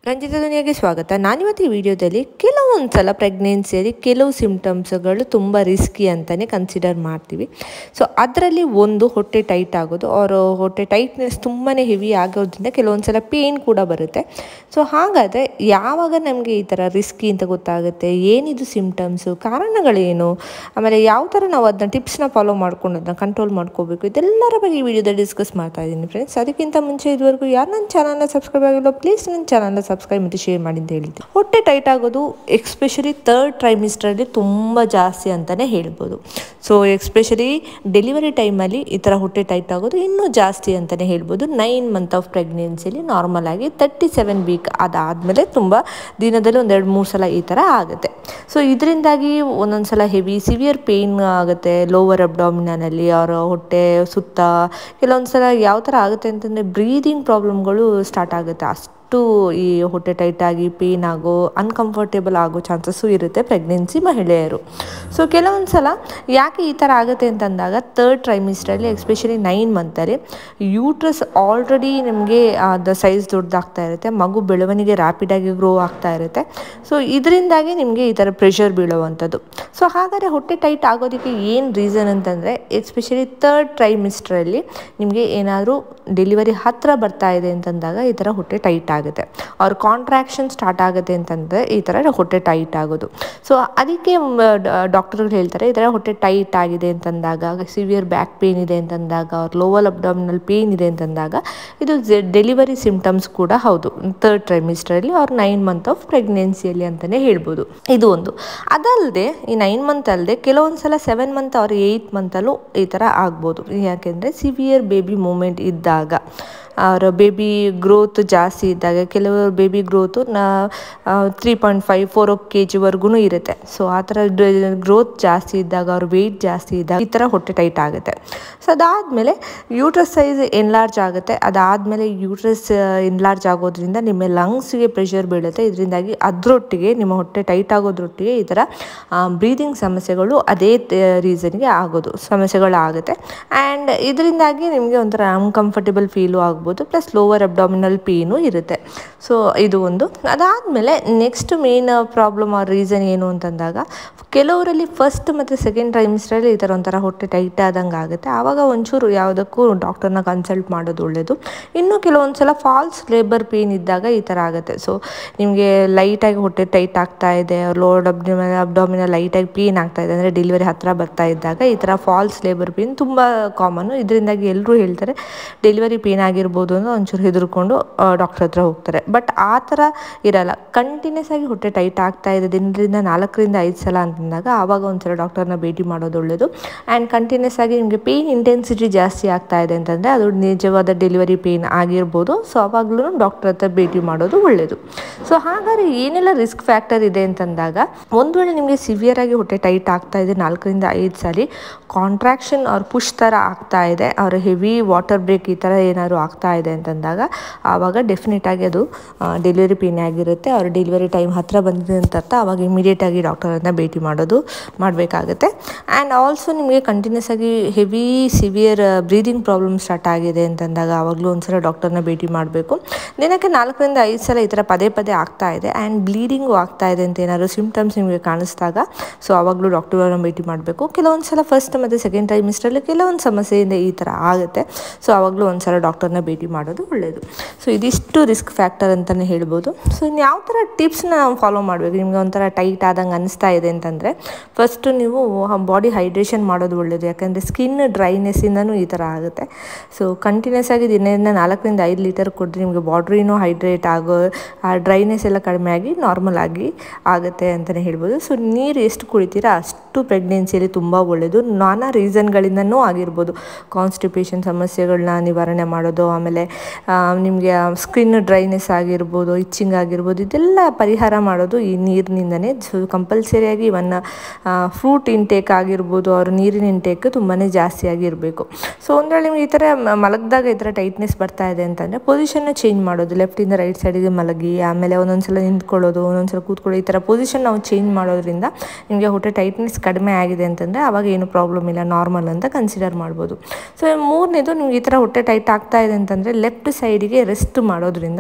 ರಂಜಿತ ದುನಿಯಾಗೆ ಸ್ವಾಗತ ನಾನಿವತ್ತು ಈ ವಿಡಿಯೋದಲ್ಲಿ ಕೆಲವೊಂದು ಸಲ ಪ್ರೆಗ್ನೆನ್ಸಿಯಲ್ಲಿ ಕೆಲವು ಸಿಮ್ಟಮ್ಸ್ಗಳು ತುಂಬ ರಿಸ್ಕಿ ಅಂತಲೇ ಕನ್ಸಿಡರ್ ಮಾಡ್ತೀವಿ ಸೊ ಅದರಲ್ಲಿ ಒಂದು ಹೊಟ್ಟೆ ಟೈಟ್ ಆಗೋದು ಅವರು ಹೊಟ್ಟೆ ಟೈಟ್ನೆಸ್ ತುಂಬಾ ಹೆವಿ ಆಗೋದ್ರಿಂದ ಕೆಲವೊಂದು ಸಲ ಪೇಯ್ನ್ ಕೂಡ ಬರುತ್ತೆ ಸೊ ಹಾಗಾದರೆ ಯಾವಾಗ ನಮಗೆ ಈ ಥರ ರಿಸ್ಕಿ ಅಂತ ಗೊತ್ತಾಗುತ್ತೆ ಏನಿದು ಸಿಮ್ಟಮ್ಸು ಕಾರಣಗಳೇನು ಆಮೇಲೆ ಯಾವ ಥರ ನಾವು ಅದನ್ನ ಟಿಪ್ಸ್ನ ಫಾಲೋ ಮಾಡ್ಕೊಂಡು ಅದನ್ನ ಕಂಟ್ರೋಲ್ ಮಾಡ್ಕೋಬೇಕು ಇದೆಲ್ಲರ ಬಗ್ಗೆ ಈ ವಿಡಿಯೋದಲ್ಲಿ ಡಿಸ್ಕಸ್ ಮಾಡ್ತಾ ಇದ್ದೀನಿ ಫ್ರೆಂಡ್ಸ್ ಅದಕ್ಕಿಂತ ಮುಂಚೆ ಇದುವರೆಗೂ ಯಾರು ನನ್ನ ಚಾನಲ್ನ ಸಬ್ಸ್ಕ್ರೈಬ್ ಆಗಿಲ್ಲ ಪ್ಲೀಸ್ ನನ್ನ ಚಾನಲ್ನ ಸಬ್ಸ್ಕ್ರೈಬ್ ಮತ್ತು ಶೇರ್ ಮಾಡಿ ಅಂತ ಹೇಳಿದ್ದೆ ಹೊಟ್ಟೆ ಟೈಟ್ ಆಗೋದು ಎಕ್ಸ್ಪೆಷಲಿ ತರ್ಡ್ ಟ್ರೈಮಿಸ್ಟ್ರಲ್ಲಿ ತುಂಬ ಜಾಸ್ತಿ ಅಂತಲೇ ಹೇಳ್ಬೋದು ಸೊ ಎಕ್ಸ್ಪೆಷಲಿ ಡೆಲಿವರಿ ಟೈಮಲ್ಲಿ ಈ ಥರ ಹೊಟ್ಟೆ ಟೈಟ್ ಆಗೋದು ಇನ್ನೂ ಜಾಸ್ತಿ ಅಂತಲೇ ಹೇಳ್ಬೋದು ನೈನ್ ಮಂತ್ ಆಫ್ ಪ್ರೆಗ್ನೆನ್ಸಿಲಿ ನಾರ್ಮಲ್ ಆಗಿ ತರ್ಟಿ ಸೆವೆನ್ ವೀಕ್ ಅದಾದಮೇಲೆ ತುಂಬ ದಿನದಲ್ಲಿ ಒಂದೆರಡು ಮೂರು ಸಲ ಈ ಥರ ಆಗುತ್ತೆ ಸೊ ಇದರಿಂದಾಗಿ ಒಂದೊಂದು ಸಲ ಹೆವಿ ಸಿವಿಯರ್ ಪೇಯ್ನ್ ಆಗುತ್ತೆ ಲೋವರ್ ಅಬ್ಡಾಮಿನಲ್ಲಿ ಅವರ ಹೊಟ್ಟೆ ಸುತ್ತ ಕೆಲವೊಂದು ಸಲ ಯಾವ ಥರ ಆಗುತ್ತೆ ಅಂತಂದರೆ ಬ್ರೀದಿಂಗ್ ಪ್ರಾಬ್ಲಮ್ಗಳು ಸ್ಟಾರ್ಟ್ ಆಗುತ್ತೆ ಅಷ್ಟು ಈ ಹೊಟ್ಟೆ ಟೈಟ್ ಆಗಿ ಪೇಯ್ನ್ ಆಗೋ ಅನ್ಕಂಫರ್ಟೇಬಲ್ ಆಗೋ ಚಾನ್ಸಸ್ಸು ಇರುತ್ತೆ ಪ್ರೆಗ್ನೆನ್ಸಿ ಮಹಿಳೆಯರು ಸೊ ಕೆಲವೊಂದು ಸಲ ಯಾಕೆ ಈ ಥರ ಆಗುತ್ತೆ ಅಂತಂದಾಗ ತರ್ಡ್ ಟ್ರೈಮಿಸ್ಟ್ರಲ್ಲಿ ಎಸ್ಪೆಷಲಿ ನೈನ್ ಮಂತಲ್ಲಿ ಯೂಟ್ರಸ್ ಆಲ್ರೆಡಿ ನಿಮಗೆ ಅದು ಸೈಜ್ ದೊಡ್ಡದಾಗ್ತಾ ಇರುತ್ತೆ ಮಗು ಬೆಳವಣಿಗೆ ರ್ಯಾಪಿಡಾಗಿ ಗ್ರೋ ಆಗ್ತಾ ಇರುತ್ತೆ ಸೊ ಇದರಿಂದಾಗಿ ನಿಮಗೆ ಈ ಥರ ಪ್ರೆಷರ್ ಬೀಳುವಂಥದ್ದು ಸೊ ಹಾಗಾದರೆ ಹೊಟ್ಟೆ ಟೈಟ್ ಆಗೋದಕ್ಕೆ ಏನು ರೀಸನ್ ಅಂತಂದರೆ ಎಸ್ಪೆಷಲಿ ತರ್ಡ್ ಟ್ರೈಮಿಸ್ಟ್ರಲ್ಲಿ ನಿಮಗೆ ಏನಾದರೂ ಡೆಲಿವರಿ ಹತ್ತಿರ ಬರ್ತಾ ಇದೆ ಅಂತಂದಾಗ ಈ ಥರ ಹೊಟ್ಟೆ ಟೈಟ್ ಆಗುತ್ತೆ ಅವ್ರ ಕಾಂಟ್ರಾಕ್ಷನ್ ಸ್ಟಾರ್ಟ್ ಆಗುತ್ತೆ ಅಂತಂದರೆ ಈ ಥರ ಹೊಟ್ಟೆ ಟೈಟ್ ಆಗೋದು ಸೊ ಅದಕ್ಕೆ ಡಾಕ್ಟರ್ಗಳು ಹೇಳ್ತಾರೆ ಈ ಥರ ಹೊಟ್ಟೆ ಟೈಟ್ ಆಗಿದೆ ಅಂತಂದಾಗ ಸಿವಿಯರ್ ಬ್ಯಾಕ್ ಪೇನ್ ಇದೆ ಅಂತಂದಾಗ ಅವ್ರ ಲೋವಲ್ ಅಬ್ಡಾಮಿನಲ್ ಪೇನ್ ಇದೆ ಅಂತಂದಾಗ ಇದು ಡೆಲಿವರಿ ಸಿಮ್ಟಮ್ಸ್ ಕೂಡ ಹೌದು ತರ್ಡ್ ಟ್ರೈಮಿಸ್ಟ್ರಲ್ಲಿ ಅವ್ರ ನೈನ್ ಮಂತ್ ಆಫ್ ಪ್ರೆಗ್ನೆನ್ಸಿಯಲ್ಲಿ ಅಂತಲೇ ಹೇಳ್ಬೋದು ಇದು ಒಂದು ಅದಲ್ಲದೆ ಈ ನೈನ್ ಮಂತ್ ಅಲ್ಲದೆ ಕೆಲವೊಂದು ಸಲ ಸೆವೆನ್ ಮಂತ್ ಅವ್ರ ಏಯ್ಟ್ ಮಂತಲ್ಲೂ ಈ ಥರ ಆಗ್ಬೋದು ಯಾಕೆಂದರೆ ಸಿವಿಯರ್ ಬೇಬಿ ಮೂಮೆಂಟ್ ಇದ್ದಾಗ ಅವರ ಬೇಬಿ ಗ್ರೋತ್ ಜಾಸ್ತಿ ಇದ್ದಾಗ ಕೆಲವರು ಬೇಬಿ ಗ್ರೋತು ನಾ three point five four K ಜಿವರೆಗೂ ಇರುತ್ತೆ ಸೊ ಆ ಥರ ಗ್ರೋತ್ ಜಾಸ್ತಿ ಇದ್ದಾಗ ಅವ್ರ ವೆಯ್ಟ್ ಜಾಸ್ತಿ ಇದ್ದಾಗ ಈ ಥರ ಹೊಟ್ಟೆ ಟೈಟ್ ಆಗುತ್ತೆ ಸೊ ಅದಾದಮೇಲೆ ಯೂಟ್ರಸ್ ಸೈಜ್ ಎನ್ಲಾರ್ಜ್ ಆಗುತ್ತೆ ಅದಾದಮೇಲೆ ಯೂಟ್ರಸ್ ಎನ್ಲಾರ್ಜ್ ಆಗೋದ್ರಿಂದ ನಿಮ್ಮ ಲಂಗ್ಸ್ಗೆ ಪ್ರೆಷರ್ ಬೀಳುತ್ತೆ ಇದರಿಂದಾಗಿ ಅದರೊಟ್ಟಿಗೆ ನಿಮ್ಮ ಹೊಟ್ಟೆ ಟೈಟ್ ಆಗೋದ್ರೊಟ್ಟಿಗೆ ಈ ಥರ ಬ್ರೀದಿಂಗ್ ಸಮಸ್ಯೆಗಳು ಅದೇ ರೀಸನ್ಗೆ ಆಗೋದು ಸಮಸ್ಯೆಗಳು ಆಗುತ್ತೆ ಆ್ಯಂಡ್ ಇದರಿಂದಾಗಿ ನಿಮಗೆ ಒಂಥರ ಅನ್ಕಂಫರ್ಟೇಬಲ್ ಫೀಲು ಆಗ್ಬೋದು ಪ್ಲಸ್ ಲೋವರ್ ಅಬ್ಡಾಮಿನಲ್ ಪೇನು ಇರುತ್ತೆ ಸೊ ಇದು ಒಂದು ಅದಾದಮೇಲೆ ನೆಕ್ಸ್ಟ್ ಮೇನ್ ಪ್ರಾಬ್ಲಮ್ ಆ ರೀಸನ್ ಏನು ಅಂತಂದಾಗ ಕೆಲವರಲ್ಲಿ ಫಸ್ಟ್ ಮತ್ತು ಸೆಕೆಂಡ್ ಟ್ರೈಮಿಸ್ಟ್ರಲ್ಲಿ ಈ ಥರ ಒಂಥರ ಹೊಟ್ಟೆ ಟೈಟ್ ಆದಂಗೆ ಆಗುತ್ತೆ ಆವಾಗ ಒಂಚೂರು ಯಾವುದಕ್ಕೂ ಡಾಕ್ಟರ್ನ ಕನ್ಸಲ್ಟ್ ಮಾಡೋದು ಒಳ್ಳೆಯದು ಇನ್ನು ಕೆಲವೊಂದು ಸಲ ಫಾಲ್ಸ್ ಲೇಬರ್ ಪೇನ್ ಇದ್ದಾಗ ಈ ಥರ ಆಗುತ್ತೆ ಸೊ ನಿಮಗೆ ಲೈಟಾಗಿ ಹೊಟ್ಟೆ ಟೈಟ್ ಆಗ್ತಾ ಇದೆ ಲೋಡ್ ಅಬ್ಡಮಿನ ಅಬ್ಡಾಮಿನ ಲೈಟಾಗಿ ಪೇನ್ ಆಗ್ತಾ ಇದೆ ಅಂದರೆ ಡೆಲಿವರಿ ಹತ್ತಿರ ಬರ್ತಾ ಇದ್ದಾಗ ಈ ಥರ ಫಾಲ್ಸ್ ಲೇಬರ್ ಪೇನ್ ತುಂಬ ಕಾಮನ್ನು ಇದರಿಂದಾಗಿ ಎಲ್ಲರೂ ಹೇಳ್ತಾರೆ ಡೆಲಿವರಿ ಪೇನ್ ಆಗಿರ್ಬೋದು ಅಂತ ಒಂಚೂರು ಹೆದರ್ಕೊಂಡು ಡಾಕ್ಟರ್ ಹತ್ರ ಹೋಗ್ತಾರೆ ಬಟ್ ಆ ಥರ ಇರಲ್ಲ ಕಂಟಿನ್ಯೂಸ್ ಆಗಿ ಹೊಟ್ಟೆ ಟೈಟ್ ಆಗ್ತಾ ಇದೆ ದಿನದಿಂದ ನಾಲ್ಕರಿಂದ ಐದು ಸಲ ಅಂತಂದಾಗ ಆವಾಗ ಒಂದ್ಸಲ ಡಾಕ್ಟರ್ನ ಭೇಟಿ ಮಾಡೋದು ಒಳ್ಳೆಯದು ಆ್ಯಂಡ್ ಕಂಟಿನ್ಯೂಸ್ ಆಗಿ ನಿಮಗೆ ಪೇಯ್ನ್ ಇಂಟೆನ್ಸಿಟಿ ಜಾಸ್ತಿ ಆಗ್ತಾ ಇದೆ ಅಂತಂದರೆ ಅದು ನಿಜವಾದ ಡೆಲಿವರಿ ಪೇಯ್ನ್ ಆಗಿರ್ಬೋದು ಸೊ ಆವಾಗಲೂ ಡಾಕ್ಟರ್ ಹತ್ರ ಭೇಟಿ ಮಾಡೋದು ಒಳ್ಳೆಯದು ಸೊ ಹಾಗಾದ್ರೆ ಏನೆಲ್ಲ ರಿಸ್ಕ್ ಫ್ಯಾಕ್ಟರ್ ಇದೆ ಅಂತಂದಾಗ ಒಂದು ವೇಳೆ ನಿಮಗೆ ಸಿವಿಯರ್ ಆಗಿ ಹೊಟ್ಟೆ ಟೈಟ್ ಆಗ್ತಾ ಇದೆ ನಾಲ್ಕರಿಂದ ಐದು ಸಾರಿ ಕಾಂಟ್ರಾಕ್ಷನ್ ಅವ್ರ ಪುಷ್ ಥರ ಆಗ್ತಾ ಇದೆ ಅವ್ರ ಹೆವಿ ವಾಟರ್ ಬ್ರೇಕ್ ಈ ಥರ ಏನಾದ್ರು ಆಗ್ತಾ ಇದೆ ಅಂತಂದಾಗ ಆವಾಗ ಡೆಫಿನೆಟಾಗಿ ಅದು ಡೆಲಿವರಿ ಪೇನ್ ಆಗಿರುತ್ತೆ ಅವ್ರ ಡೆಲಿವರಿ ಟೈಮ್ ಹತ್ತಿರ ಬಂದಿದೆ ಅಂತ ಅರ್ಥ ಆವಾಗ ಇಮಿಡಿಯೇಟಾಗಿ ಡಾಕ್ಟರನ್ನು ಭೇಟಿ ಮಾಡೋದು ಮಾಡಬೇಕಾಗುತ್ತೆ ಆ್ಯಂಡ್ ಆಲ್ಸೋ ನಿಮಗೆ ಕಂಟಿನ್ಯೂಸ್ ಆಗಿ heavy severe breathing problem start ಆಗಿದೆ ಅಂತಂದಾಗ ಆವಾಗಲೂ ಒಂದ್ಸಲ ಡಾಕ್ಟರ್ನ ಭೇಟಿ ಮಾಡಬೇಕು ದಿನಕ್ಕೆ ನಾಲ್ಕರಿಂದ ಐದು ಸಲ ಈ ಥರ ಪದೇ ಪದೇ ಆಗ್ತಾ ಇದೆ ಆ್ಯಂಡ್ ಬ್ಲೀಡಿಂಗು ಆಗ್ತಾ ಇದೆ ಅಂತ ಏನಾದ್ರು ಸಿಮ್ಟಮ್ಸ್ ನಿಮಗೆ ಕಾಣಿಸಿದಾಗ ಸೊ ಆವಾಗಲೂ ಡಾಕ್ಟರ್ನ ಭೇಟಿ ಮಾಡಬೇಕು ಕೆಲವೊಂದು ಸಲ ಫಸ್ಟ್ ಮತ್ತು ಸೆಕೆಂಡ್ ಟೈಮಿಸ್ಟ್ರಲ್ಲಿ ಕೆಲವೊಂದು ಸಮಸ್ಯೆಯಿಂದ ಈ ಥರ ಆಗುತ್ತೆ ಸೊ ಆವಾಗಲೂ ಒಂದ್ಸಲ ಡಾಕ್ಟರ್ನ ಭೇಟಿ ಮಾಡೋದು ಒಳ್ಳೆಯದು ಸೊ ಇದಿಷ್ಟು ರಿಸ್ಕ್ ಫ್ಯಾಕ್ಟರ್ ಅಂತಲೇ ಹೇಳ್ಬೋದು ಸೊ ಇನ್ನು ಯಾವ ಥರ ಟಿಪ್ಸ್ನ ನಾವು ಫಾಲೋ ಮಾಡಬೇಕು ನಿಮಗೆ ಒಂಥರ ಟೈಟ್ ಆದಂಗೆ ಅನಿಸ್ತಾ ಇದೆ ಅಂತಂದರೆ ಫಸ್ಟು ನೀವು ಬಾಡಿ ಹೈಡ್ರೇಷನ್ ಮಾಡೋದು ಒಳ್ಳೆಯದು ಯಾಕಂದರೆ ಸ್ಕಿನ್ ಡ್ರೈನೆಸ್ಸಿಂದನೂ ಈ ಥರ ಆಗುತ್ತೆ ಸೊ ಕಂಟಿನ್ಯೂಸ್ ಆಗಿ ದಿನದಿಂದ ನಾಲ್ಕರಿಂದ ಐದು ಲೀಟರ್ ಕೊಟ್ಟರೆ ನಿಮಗೆ ಬಾಡ್ರಿನೂ ಹೈಡ್ರೇಟ್ ಆಗೋ ಆ ಡ್ರೈನೆಸ್ ಎಲ್ಲ ಕಡಿಮೆ ಆಗಿ ನಾರ್ಮಲ್ ಆಗಿ ಆಗುತ್ತೆ ಅಂತಲೇ ಹೇಳ್ಬೋದು ಸೊ ನೀರು ಎಷ್ಟು ಕುಡಿತೀರಾ ಅಷ್ಟು ಪ್ರೆಗ್ನೆನ್ಸಿಯಲ್ಲಿ ತುಂಬ ಒಳ್ಳೆಯದು ನಾನಾ ರೀಸನ್ಗಳಿಂದನೂ ಆಗಿರ್ಬೋದು ಕಾನ್ಸ್ಟಿಪೇಷನ್ ಸಮಸ್ಯೆಗಳನ್ನ ನಿವಾರಣೆ ಮಾಡೋದು ಆಮೇಲೆ ನಿಮಗೆ ಸ್ಕಿನ್ ಡ್ರೈನೆಸ್ ಆಗಿರ್ಬೋದು ಇಚ್ಚಿಂಗ್ ಆಗಿರ್ಬೋದು ಇದೆಲ್ಲ ಪರಿಹಾರ ಮಾಡೋದು ಈ ನೀರಿನಿಂದನೇ ಸೊ ಕಂಪಲ್ಸರಿಯಾಗಿ ಇವನ್ನ ಫ್ರೂಟ್ ಇಂಟೇಕ್ ಆಗಿರ್ಬೋದು ಅವ್ರ ನೀರಿನ ಇಂಟೇಕ್ ತುಂಬಾ ಜಾಸ್ತಿ ಆಗಿರಬೇಕು ಸೊ ಒಂದು ವೇಳೆ ನಿಮ್ಗೆ ಈ ಥರ ಮಲಗಿದಾಗ ಈ ಥರ ಟೈಟ್ನೆಸ್ ಬರ್ತಾ ಇದೆ ಅಂತಂದರೆ ಪೊಸಿಷನ್ನ ಚೇಂಜ್ ಮಾಡೋದು ಲೆಫ್ಟಿಂದ ರೈಟ್ ಸೈಡಿಗೆ ಮಲಗಿ ಆಮೇಲೆ ಒಂದೊಂದ್ಸಲ ನಿಂತ್ಕೊಳ್ಳೋದು ಒಂದೊಂದ್ಸಲ ಕೂತ್ಕೊಳ್ಳೋ ಈ ಥರ ಪೊಸಿಷನ್ ನಾವು ಚೇಂಜ್ ಮಾಡೋದ್ರಿಂದ ನಿಮಗೆ ಹೊಟ್ಟೆ ಟೈಟ್ನೆಸ್ ಕಡಿಮೆ ಆಗಿದೆ ಅಂತಂದರೆ ಆವಾಗ ಏನು ಪ್ರಾಬ್ಲಮ್ ಇಲ್ಲ ನಾರ್ಮಲ್ ಅಂತ ಕನ್ಸಿಡರ್ ಮಾಡ್ಬೋದು ಸೊ ಮೂರನೇದು ನಿಮ್ಗೆ ಈ ಥರ ಹೊಟ್ಟೆ ಟೈಟ್ ಆಗ್ತಾ ಇದೆ ಅಂತಂದರೆ ಲೆಫ್ಟ್ ಸೈಡಿಗೆ ರೆಸ್ಟ್ ಮಾಡೋದ್ರಿಂದ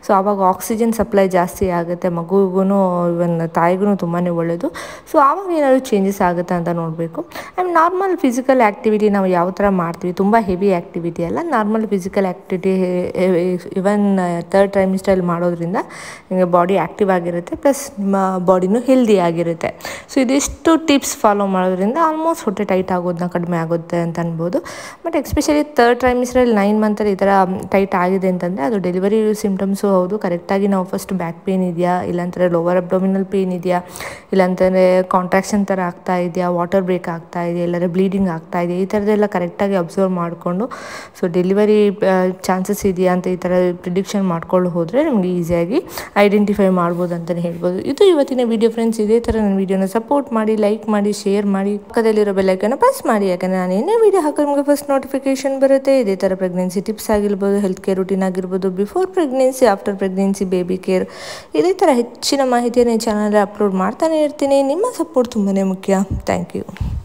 ಸೊ ಆವಾಗ ಆಕ್ಸಿಜನ್ ಸಪ್ಲೈ ಜಾಸ್ತಿ ಆಗುತ್ತೆ ಮಗುವಿಗೂ ಇವನ್ ತಾಯಿಗೂ ತುಂಬಾ ಒಳ್ಳೆಯದು ಸೊ ಆವಾಗ ಏನಾದರೂ ಚೇಂಜಸ್ ಆಗುತ್ತೆ ಅಂತ ನೋಡಬೇಕು ಆ್ಯಂಡ್ ನಾರ್ಮಲ್ ಫಿಸಿಕಲ್ ಆ್ಯಕ್ಟಿವಿಟಿ ನಾವು ಯಾವ ಥರ ಮಾಡ್ತೀವಿ ತುಂಬ ಹೆವಿ ಆ್ಯಕ್ಟಿವಿಟಿ ಅಲ್ಲ normal physical activity even third ಟ್ರೈಮಿಸ್ಟಲ್ಲಿ ಮಾಡೋದ್ರಿಂದ ನಿಮಗೆ ಬಾಡಿ ಆ್ಯಕ್ಟಿವ್ ಆಗಿರುತ್ತೆ ಪ್ಲಸ್ ನಿಮ್ಮ ಬಾಡಿನೂ ಹೆಲ್ದಿ ಆಗಿರುತ್ತೆ ಸೊ ಇದಿಷ್ಟು ಟಿಪ್ಸ್ ಫಾಲೋ ಮಾಡೋದ್ರಿಂದ ಆಲ್ಮೋಸ್ಟ್ ಹೊಟ್ಟೆ ಟೈಟ್ ಆಗೋದನ್ನ ಕಡಿಮೆ ಆಗುತ್ತೆ ಅಂತ ಅನ್ಬೋದು ಬಟ್ ಎಸ್ಪೆಷಲಿ ತರ್ಡ್ ಟ್ರೈಮಿಸ್ಟ್ರಲ್ಲಿ ನೈನ್ ಮಂತಲ್ಲಿ ಈ ಥರ ಟೈಟ್ ಆಗಿದೆ ಅಂತಂದರೆ ಅದು ಡೆಲಿವರಿ ಸಿಮ್ಟಮ್ಸು ಹೌದು ಕರೆಕ್ಟಾಗಿ ನಾವು ಫಸ್ಟ್ ಬ್ಯಾಕ್ ಪೇನ್ ಇದೆಯಾ ಇಲ್ಲಾಂದರೆ ಲೋವರ್ ಅಬ್ಡೋಮಿನಲ್ ಪೇನ್ ಇದೆಯಾ ಇಲ್ಲಾಂತಂದರೆ ಕಾಂಟ್ರಾಕ್ಷನ್ ಥರ ಆಗ್ತಾ ಇದೆಯಾ ವಾಟರ್ ಬ್ರೇಕ್ ಆಗ್ತಾ ಇದೆಯಾ ಇಲ್ಲಾಂದರೆ ಬ್ಲೀಡಿಂಗ್ ಆಗ್ತಾ ಇದೆಯಾ ಈ ಥರದ್ದೆಲ್ಲ ಕರೆಕ್ಟಾಗಿ ಅಬ್ಸರ್ವ್ ಮಾಡಿಕೊಂಡು ಸೊ ಡೆಲಿವರಿ ಚಾನ್ಸಸ್ ಇದೆಯಾ ಅಂತ ಈ ಥರ ಪ್ರಿಡಿಕ್ಷನ್ ಮಾಡ್ಕೊಂಡು ಹೋದರೆ ನಿಮಗೆ ಈಸಿಯಾಗಿ ಐಡೆಂಟಿಫೈ ಮಾಡ್ಬೋದು ಅಂತಲೇ ಹೇಳ್ಬೋದು ಇದು ಇವತ್ತಿನ ವಿಡಿಯೋ ಫ್ರೆಂಡ್ಸ್ ಇದೇ ಥರ ನನ್ನ ವಿಡಿಯೋನ ಸಪೋರ್ಟ್ ಮಾಡಿ ಲೈಕ್ ಮಾಡಿ ಶೇರ್ ಮಾಡಿ ಪಕ್ಕದಲ್ಲಿರೋ ಬೆಲ್ಲೈಕನ್ನು ಪ್ರೆಸ್ ಮಾಡಿ ಯಾಕಂದರೆ ನಾನು ಏನೇ ವಿಡಿಯೋ ಹಾಕಿದ್ರೆ ನಿಮಗೆ ಫಸ್ಟ್ ನೋಟಿಫಿಕೇಶನ್ ಬರುತ್ತೆ ಇದೇ ಥರ ಪ್ರೆಗ್ನೆನ್ಸಿ ಟಿಪ್ಸ್ ಆಗಿರ್ಬೋದು ಹೆಲ್ತ್ ಕೇರ್ ರೂಟೀನ್ ಆಗಿರ್ಬೋದು before pregnancy after pregnancy baby care ಇದೇ ಥರ ಹೆಚ್ಚಿನ ಮಾಹಿತಿಯನ್ನು ಈ ಚಾನಲ್ ಅಪ್ಲೋಡ್ ಮಾಡ್ತಾನೆ ಇರ್ತೀನಿ ನಿಮ್ಮ ಸಪೋರ್ಟ್ ತುಂಬಾ ಮುಖ್ಯ ಥ್ಯಾಂಕ್ ಯು